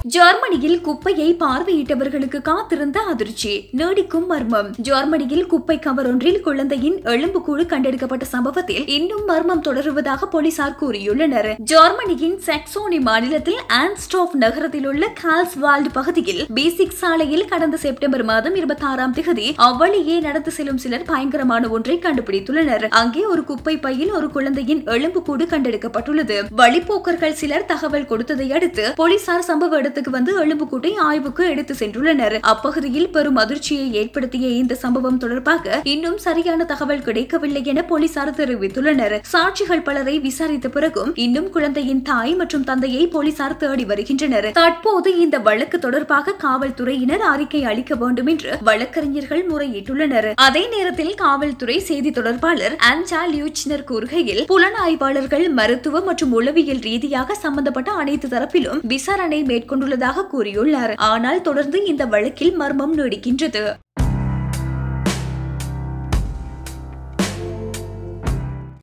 ஜெர்மனியில் குப்பையை பார்வையிட்டவர்களுக்கு காத்திருந்த அதிர்ச்சி நீடிக்கும் மர்மம் ஜெர்மனியில் குப்பை கவர் ஒன்றில் குழந்தையின் எலும்புக்கூடு கண்டெடுக்கப்பட்ட சம்பவத்தில் இன்னும் மர்மம் தொடருவதாக போலீசார் கூறியுள்ளனர் ஜெர்மனியின் சாக்சோனி மாநிலத்தில் ஆன்ஸ்டாஃப் நகரத்தில் உள்ள கால்ஸ்வால்டு பகுதியில் பேசிக் சாலையில் கடந்த செப்டம்பர் மாதம் இருபத்தி ஆறாம் தேதி அவ்வழியே நடந்து செல்லும் சிலர் பயங்கரமான ஒன்றை கண்டுபிடித்துள்ளனர் அங்கே ஒரு குப்பை பையில் ஒரு குழந்தையின் எலும்புக்கூடு கண்டெடுக்கப்பட்டுள்ளது வழிப்போக்கர்கள் சிலர் தகவல் கொடுத்ததை அடுத்து போலீசார் சம்பவ இடத்துக்கு வந்து எலும்புக்கூட்டை ஆய்வுக்கு எடுத்து சென்றுள்ளனர் அப்பகுதியில் பெரும் அதிர்ச்சியை ஏற்படுத்திய இந்த சம்பவம் தொடர்பாக இன்னும் சரியான தகவல் கிடைக்கவில்லை என போலீசார் தெரிவித்துள்ளனர் சாட்சிகள் பலரை விசாரித்த பிறகும் இன்னும் குழந்தையின் தாய் மற்றும் தந்தையை போலீசார் தேடி வருகின்றனர் தற்போது இந்த வழக்கு தொடர்பாக காவல்துறையினர் அறிக்கை அளிக்க வேண்டும் என்று வழக்கறிஞர்கள் முறையிட்டுள்ளனர் அதே நேரத்தில் காவல்துறை செய்தி தொடர்பாளர் ஆன்டா லியூச்சினர் கூறுகையில் புலனாய்வாளர்கள் மருத்துவ மற்றும் உளவியல் ரீதியாக சம்பந்தப்பட்ட அனைத்து தரப்பிலும் விசாரணை மேற்கொண்டுள்ளதாக கூறியுள்ளார் ஆனால் தொடர்ந்து இந்த வழக்கில் மர்மம் நீடிக்கின்றது